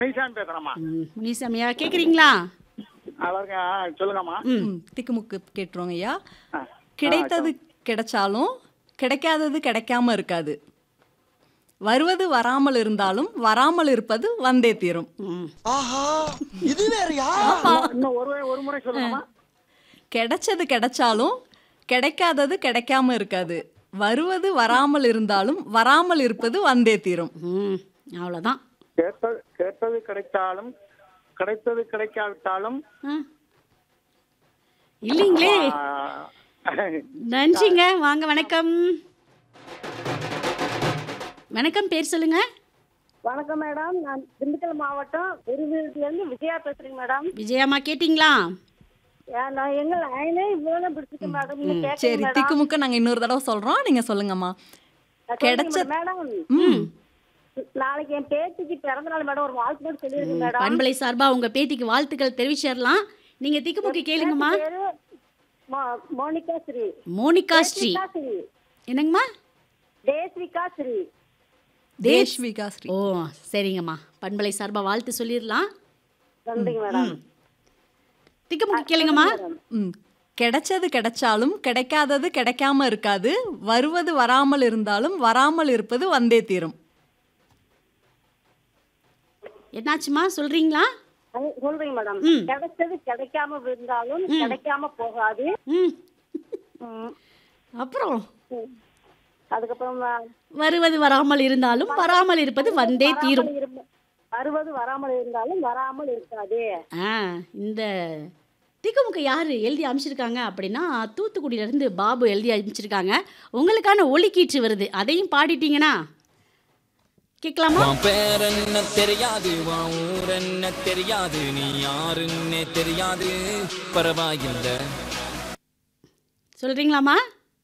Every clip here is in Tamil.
மெய்சாமி பேசுறேம்மா ம், முனிசாமியா கேக்குறீங்களா நல்லா இருக்கேன் சொல்லுங்கம்மா ம் ம், திக்குமுக்கு கேட்டுருவோங்க ஐயா ஆ. கிடைத்தது கிடைச்சாலும் கிடைக்காதது கிடைக்காம இருக்காது வருவது வராமல் இருந்தாலும் வராமல் இருப்பது வந்தே தீரும் ம் ஆஹா இது வேறயா இன்னும் ஒரு ஒரு முறை சொல்லுங்கம்மா கிடைச்சது கிடைச்சாலும் கிடைக்காதது கிடைக்காம இருக்காது வருவது வராமல் இருந்தாலும் வராமல் இருப்பது வந்தே தீரும் ம் அவ்வளோதான் கேட்டது கேட்டது கிடைத்தாலும் கிடைத்தது கிடைக்காவிட்டாலும் ஆ. இல்லைங்களே ஆ, நன்றிங்க வாங்க வணக்கம் வணக்கம் பேர் சொல்லுங்க வணக்கம் மேடம் நான் திண்டுக்கல் மாவட்டம் விருதுல இருந்து விஜயா பேசுறேங்க மேடம் விஜயாம்மா கேட்டிங்களா ஏன் நான் எங்க லைனே இவ்வளவு பிடிச்சிருக்கேன் மேடம் இன்னும் சரி கேட்கல மேடம் திக்குமுக்க நாங்க இன்னொரு தடவை சொல்றோம் நீங்க சொல்லுங்கம்மா நான் கிடைச்ச- சொல்றேங்க மேடம் ம் நாளைக்கு என் பேத்திக்கு பிறந்த நாள் மேடம் ஒரு வாழ்த்து மட்டும் சொல்லிருங்க மேடம் பண்பலை சார்பா உங்க பேத்திக்கு வாழ்த்துக்கள் தெரிவிச்சிடலாம் நீங்க திக்குமுக்கு கேளுங்கம்மா பேரு மோ- மோனிகா ஸ்ரீ மோனிகா ஸ்ரீ தேஸ்விகா ஸ்ரீ என்னங்கம்மா தேஸ்விகா ஸ்ரீ தேஷ்விகா ஸ்ரீ ஓ சரிங்கம்மா பண்பலை சார்பா வாழ்த்து சொல்லிடலாம் நன்றிங்க மேடம் திக்குமுக்கு கேளுங்கம்மா ம் கிடைச்சது கிடைச்சாலும் கிடைக்காதது கிடைக்காம இருக்காது வருவது வராமல் இருந்தாலும் வராமல் இருப்பது வந்தே தீரும் என்னாச்சுமா சொல்றீங்களா அது சொல்றேங்க மேடம் ம். கிடைச்சது கிடைக்காம இருந்தாலும் கிடைக்காம போகாது ம் ம். அப்புறம் ம். அதுக்கப்புறம் வ- வருவது வராமல் இருந்தாலும் வராமல் இருப்பது வந்தே தீரும் வராமல் இருந்த- வருவது வராமல் இருந்தாலும் வராமல் இருக்காது ஆ இந்த திக்குமுக்கு யார் எழுதி அமைச்சிருக்காங்க அப்படின்னா தூத்துக்குடியிலேருந்து பாபு எழுதி அமைச்சிருக்காங்க உங்களுக்கான ஒலிக்கீற்று வருது அதையும் பாடிட்டீங்கன்னா கேட்கலாமா உன் பேர் என்ன தெரியாது உன் ஊர் என்ன தெரியாது நீ யாருன்னே தெரியாது பரவாயில்லை சொல்றீங்களாம்மா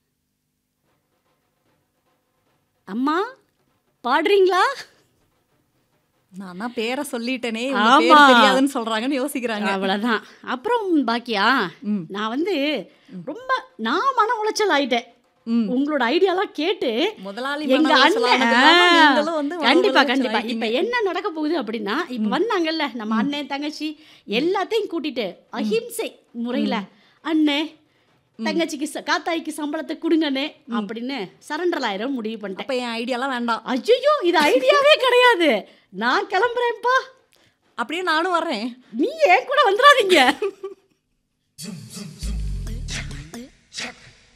அம்மா பாடுறீங்களா நான் தான் பேரை சொல்லிட்டேனே இவங்க ஆமா. பேர் தெரியாதுன்னு சொல்றாங்கன்னு யோசிக்கிறாங்க அவ்வளோதான் அப்புறம் பாக்கியா நான் வந்து ரொம்ப நான் மன உளைச்சல் ஆயிட்டேன் ம். உங்களோட ஐடியாலாம் கேட்டு முதலாளி எங்க மன உளைச்சல் அண்ணன் ஆனது இல்லாம நீங்களும் வந்து மன கண்டிப்பா உளைச்சல் கண்டிப்பா ஆயிட்டீங்க. இப்ப என்ன நடக்க போகுது அப்படின்னா இப்ப வந்தாங்கல்ல நம்ம அண்ணன் தங்கச்சி எல்லாத்தையும் கூட்டிட்டு அஹிம்சை முறையில அண்ணே தங்கச்சிக்கு ச- காத்தாய்க்கு சம்பளத்தை கொடுங்கண்ணே அப்படின்னு சரண்டர் ஆயிரம் முடிவு பண்ணிட்டேன் அப்ப என் ஐடியாலாம் வேண்டாம் ஐயோ இது ஐடியாவே கிடையாது நான் கிளம்புறேன்ப்பா அப்படியே நானும் வர்றேன் நீ ஏன் கூட வந்துடாதீங்க